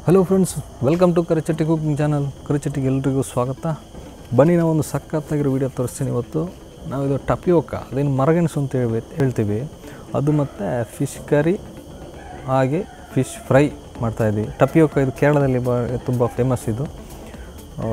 hello friends welcome to Karichatti cooking channel ಕರಿಚಟ್ಟಿಗೆ ಎಲ್ರಿಗೂ ಸ್ವಾಗತ ಬನ್ನಿ ನಾವು ಒಂದು ಸಖತ್ತಾಗಿರೋ ವಿಡಿಯೋ ತೋರಿಸ್ತೀನಿ ಇವತ್ತು ನಾವಿದು ಟಪಿಯೋಕ ಅದೇನು ಮರಗೆಣಸು ಅಂತ ಹೇಳಿ ಹೇಳ್ತೀವಿ ಅದು ಮತ್ತು ಫಿಶ್ ಕರಿ ಹಾಗೆ ಫಿಶ್ ಫ್ರೈ ಮಾಡ್ತಾಯಿದ್ವಿ ಟಪಿಯೋಕ ಇದು ಕೇರಳದಲ್ಲಿ ಬ ತುಂಬ ಫೇಮಸ್ ಇದು ಆ,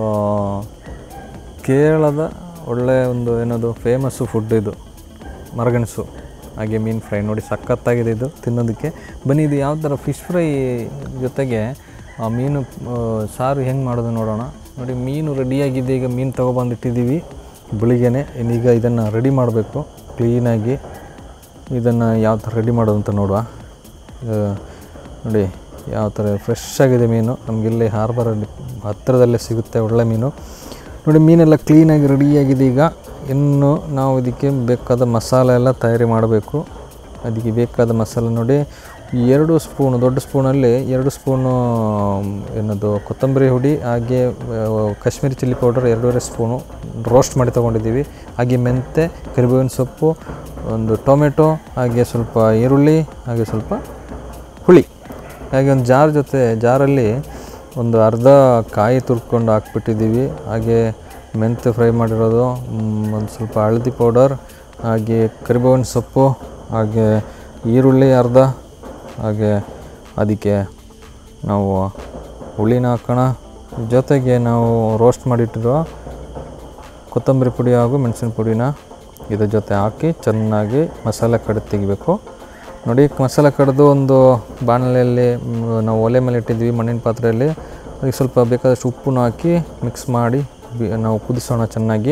ಕೇರಳದ ಒಳ್ಳೆಯ ಒಂದು ಏನದು ಫೇಮಸ್ಸು ಫುಡ್ ಇದು ಮರಗೆಣಸು ಹಾಗೆ ಮೀನು ಫ್ರೈ ನೋಡಿ ಸಖತ್ತಾಗಿದೆ ಇದು ತಿನ್ನೋದಕ್ಕೆ ಬನ್ನಿ ಇದು ಯಾವ ಥರ ಫಿಶ್ ಫ್ರೈ ಜೊತೆಗೆ ಆ ಮೀನು ಆ, ಸಾರು ಹೆಂಗೆ ಮಾಡೋದು ನೋಡೋಣ ನೋಡಿ ಮೀನು ರೆಡಿಯಾಗಿದೆ ಈಗ ಮೀನು ತೊಗೊಬಂದಿಟ್ಟಿದ್ದೀವಿ ಬೆಳಿಗ್ಗೆನೆ ಇನ್ನೀಗ ಇದನ್ನು ರೆಡಿ ಮಾಡಬೇಕು ಕ್ಲೀನಾಗಿ ಇದನ್ನು ಯಾವ ಥರ ರೆಡಿ ಮಾಡೋದು ಅಂತ ನೋಡುವ ಇದು ನೋಡಿ ಯಾವ ಥರ ಫ್ರೆಶ್ ಆಗಿದೆ ಮೀನು ನಮಗಿಲ್ಲಿ ಹಾರ್ಬರಲ್ಲಿ ಹತ್ತಿರದಲ್ಲೇ ಸಿಗುತ್ತೆ ಒಳ್ಳೆ ಮೀನು ನೋಡಿ ಮೀನೆಲ್ಲ ಕ್ಲೀನಾಗಿ ರೆಡಿಯಾಗಿದೆ ಈಗ ಇನ್ನು ನಾವು ಇದಕ್ಕೆ ಬೇಕಾದ ಮಸಾಲೆ ಎಲ್ಲ ತಯಾರಿ ಮಾಡಬೇಕು ಅದಕ್ಕೆ ಬೇಕಾದ ಮಸಾಲೆ ನೋಡಿ ಈ ಎರಡು ಸ್ಪೂನು ದೊಡ್ಡ ಸ್ಪೂನಲ್ಲಿ ಎರಡು ಸ್ಪೂನು ಏನದು ಕೊತ್ತಂಬರಿ ಹುಡಿ ಹಾಗೆ ಆ, ಕಾಶ್ಮೀರಿ ಚಿಲ್ಲಿ ಪೌಡರ್ ಎರಡೂವರೆ ಸ್ಪೂನು ರೋಸ್ಟ್ ಮಾಡಿ ತೊಗೊಂಡಿದ್ದೀವಿ ಹಾಗೆ ಮೆಂತೆ ಕರಿಬೇವಿನ ಸೊಪ್ಪು ಒಂದು ಟೊಮೆಟೊ ಹಾಗೆ ಸ್ವಲ್ಪ ಈರುಳ್ಳಿ ಹಾಗೆ ಸ್ವಲ್ಪ ಹುಳಿ ಹಾಗೆ ಒಂದು ಜಾರ್ ಜೊತೆ ಜಾರಲ್ಲಿ ಒಂದು ಅರ್ಧ ಕಾಯಿ ತುರ್ಕೊಂಡು ಹಾಕ್ಬಿಟ್ಟಿದ್ದೀವಿ ಹಾಗೆ ಮೆಂತ್ಯ ಫ್ರೈ ಮಾಡಿರೋದು ಒಂದು ಸ್ವಲ್ಪ ಹಳದಿ ಪೌಡರ್ ಹಾಗೆ ಕರಿಬೇವಿನ ಸೊಪ್ಪು ಹಾಗೆ ಈರುಳ್ಳಿ ಅರ್ಧ ಹಾಗೆ ಅದಕ್ಕೆ ನಾವು ಹುಳಿನ ಹಾಕೋಣ ಜೊತೆಗೆ ನಾವು ರೋಸ್ಟ್ ಮಾಡಿಟ್ಟಿರೋ ಕೊತ್ತಂಬರಿ ಪುಡಿ ಹಾಗೂ ಮೆಣಸಿನ ಪುಡಿನ ಇದ್ರ ಜೊತೆ ಹಾಕಿ ಚೆನ್ನಾಗಿ ಮಸಾಲೆ ಕಡಿದು ತೆಗಿಬೇಕು ನೋಡಿ ಮಸಾಲೆ ಕಡಿದು ಒಂದು ಬಾಣಲೆಯಲ್ಲಿ ಮ್, ನಾವು ಒಲೆ ಮೇಲೆ ಇಟ್ಟಿದ್ವಿ ಮಣ್ಣಿನ ಪಾತ್ರೆಯಲ್ಲಿ ಅದಕ್ಕೆ ಸ್ವಲ್ಪ ಬೇಕಾದಷ್ಟು ಉಪ್ಪನ್ನು ಹಾಕಿ ಮಿಕ್ಸ್ ಮಾಡಿ ಬಿ- ನಾವು ಕುದಿಸೋಣ ಚೆನ್ನಾಗಿ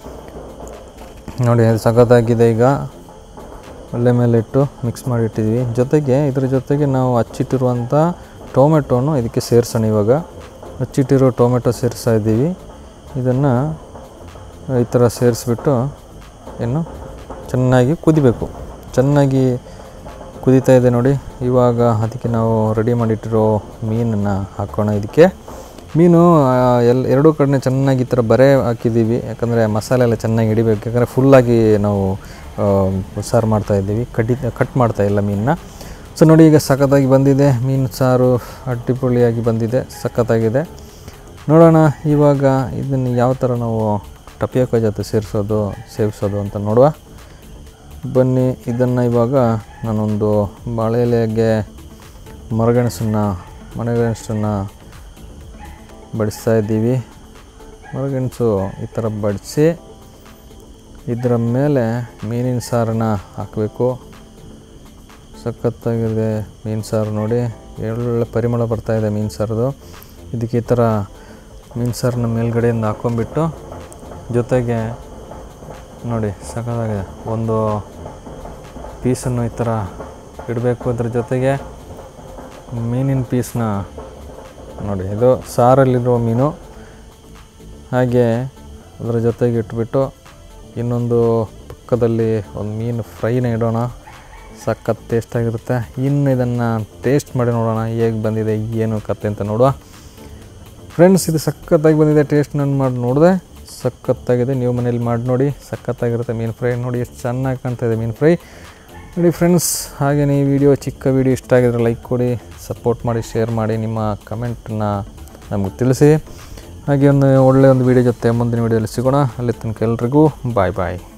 ನೋಡಿ ಅದು ಸಖತ್ತಾಗಿದೆ ಈಗ ಒಲೆ ಮೇಲೆ ಇಟ್ಟು ಮಿಕ್ಸ್ ಮಾಡಿ ಇಟ್ಟಿದ್ವಿ ಜೊತೆಗೆ ಇದ್ರ ಜೊತೆಗೆ ನಾವು ಹಚ್ಚಿಟ್ಟಿರುವಂಥ ಟೊಮೆಟೊನು ಇದಕ್ಕೆ ಸೇರಿಸೋಣ ಇವಾಗ ಹಚ್ಚಿಟ್ಟಿರೋ ಟೊಮೆಟೊ ಸೇರಿಸ್ತಾ ಇದ್ದೀವಿ ಇದನ್ನು ಈ ಥರ ಸೇರಿಸ್ಬಿಟ್ಟು ಏನು ಚೆನ್ನಾಗಿ ಕುದಿಬೇಕು ಚೆನ್ನಾಗಿ ಕುದೀತಾ ಇದೆ ನೋಡಿ ಇವಾಗ ಅದಕ್ಕೆ ನಾವು ರೆಡಿ ಮಾಡಿಟ್ಟಿರೋ ಮೀನನ್ನು ಹಾಕೋಣ ಇದಕ್ಕೆ ಮೀನು ಆ, ಎಲ್ ಎರಡೂ ಕಡೆ ಚೆನ್ನಾಗಿ ಈ ಥರ ಬರೆ ಹಾಕಿದ್ದೀವಿ ಯಾಕಂದರೆ ಮಸಾಲೆ ಎಲ್ಲ ಚೆನ್ನಾಗಿ ಹಿಡಿಬೇಕು ಯಾಕಂದರೆ ಫುಲ್ಲಾಗಿ ನಾವು ಆ, ಸಾರು ಮಾಡ್ತಾ ಇದ್ದೀವಿ ಕಡಿ ಕಟ್ ಮಾಡ್ತಾ ಇಲ್ಲ ಮೀನನ್ನ ಸೊ ನೋಡಿ ಈಗ ಸಖತ್ತಾಗಿ ಬಂದಿದೆ ಮೀನು ಸಾರು ಅಡ್ಡಿಪೊಳಿಯಾಗಿ ಬಂದಿದೆ ಸಖತ್ತಾಗಿದೆ ನೋಡೋಣ ಇವಾಗ ಇದನ್ನು ಯಾವ ಥರ ನಾವು ಟಪಿಯೋಕ ಜೊತೆ ಸೇರಿಸೋದು ಸೇವಿಸೋದು ಅಂತ ನೋಡುವ ಬನ್ನಿ ಇದನ್ನು ಇವಾಗ ನಾನೊಂದು ಬಾಳೆ ಎಲೆಗೆ ಮರಗೆಣಸನ್ನು ಮರಗೆಣಸನ್ನು ಬಡಿಸ್ತಾ ಇದ್ದೀವಿ ಮರಗೆಣಸು ಈ ಥರ ಬಡಿಸಿ ಇದರ ಮೇಲೆ ಮೀನಿನ ಸಾರನ್ನ ಹಾಕಬೇಕು ಸಖತ್ತಾಗಿದೆ ಮೀನು ಸಾರು ನೋಡಿ ಒಳ್ಳೆ ಪರಿಮಳ ಬರ್ತಾ ಇದೆ ಮೀನು ಸಾರದು ಇದಕ್ಕೆ ಈ ಥರ ಮೀನು ಸಾರನ್ನ ಮೇಲ್ಗಡೆಯಿಂದ ಹಾಕ್ಕೊಂಬಿಟ್ಟು ಜೊತೆಗೆ ನೋಡಿ ಸಖತ್ತಾಗಿದೆ ಒಂದು ಪೀಸನ್ನು ಈ ಥರ ಇಡಬೇಕು ಅದ್ರ ಜೊತೆಗೆ ಮೀನಿನ ಪೀಸ್ನ ನೋಡಿ ಇದು ಸಾರಲ್ಲಿರುವ ಮೀನು ಹಾಗೆ ಅದರ ಜೊತೆಗೆ ಇಟ್ಬಿಟ್ಟು ಇನ್ನೊಂದು ಪಕ್ಕದಲ್ಲಿ ಒಂದು ಮೀನು ಫ್ರೈನ ಇಡೋಣ ಸಖತ್ ಟೇಸ್ಟಾಗಿರುತ್ತೆ ಇನ್ನು ಇದನ್ನು ಟೇಸ್ಟ್ ಮಾಡಿ ನೋಡೋಣ ಹೇಗೆ ಬಂದಿದೆ ಏನು ಕತೆ ಅಂತ ನೋಡುವ ಫ್ರೆಂಡ್ಸ್ ಇದು ಸಖತ್ತಾಗಿ ಬಂದಿದೆ ಟೇಸ್ಟ್ ನಾನು ಮಾಡಿ ನೋಡಿದೆ ಸಖತ್ತಾಗಿದೆ ನೀವು ಮನೇಲಿ ಮಾಡಿ ನೋಡಿ ಸಖತ್ತಾಗಿರುತ್ತೆ ಮೀನು ಫ್ರೈ ನೋಡಿ ಎಷ್ಟು ಚೆನ್ನಾಗಿ ಕಾಣ್ತಾ ಇದೆ ಮೀನು ಫ್ರೈ ನೋಡಿ ಫ್ರೆಂಡ್ಸ್ ಹಾಗೆಯೇ ಈ ವಿಡಿಯೋ ಚಿಕ್ಕ ವಿಡಿಯೋ ಇಷ್ಟ ಆಗಿದ್ರೆ ಲೈಕ್ ಕೊಡಿ ಸಪೋರ್ಟ್ ಮಾಡಿ ಶೇರ್ ಮಾಡಿ ನಿಮ್ಮ ಕಮೆಂಟನ್ನ ನಮಗೆ ತಿಳಿಸಿ ಹಾಗೆ ಒಂದು ಒಳ್ಳೆಯ ಒಂದು ವಿಡಿಯೋ ಜೊತೆ ಮುಂದಿನ ವಿಡಿಯೋದಲ್ಲಿ ಸಿಗೋಣ ಅಲ್ಲಿ ತನಕ ಎಲ್ರಿಗೂ ಬಾಯ್ ಬಾಯ್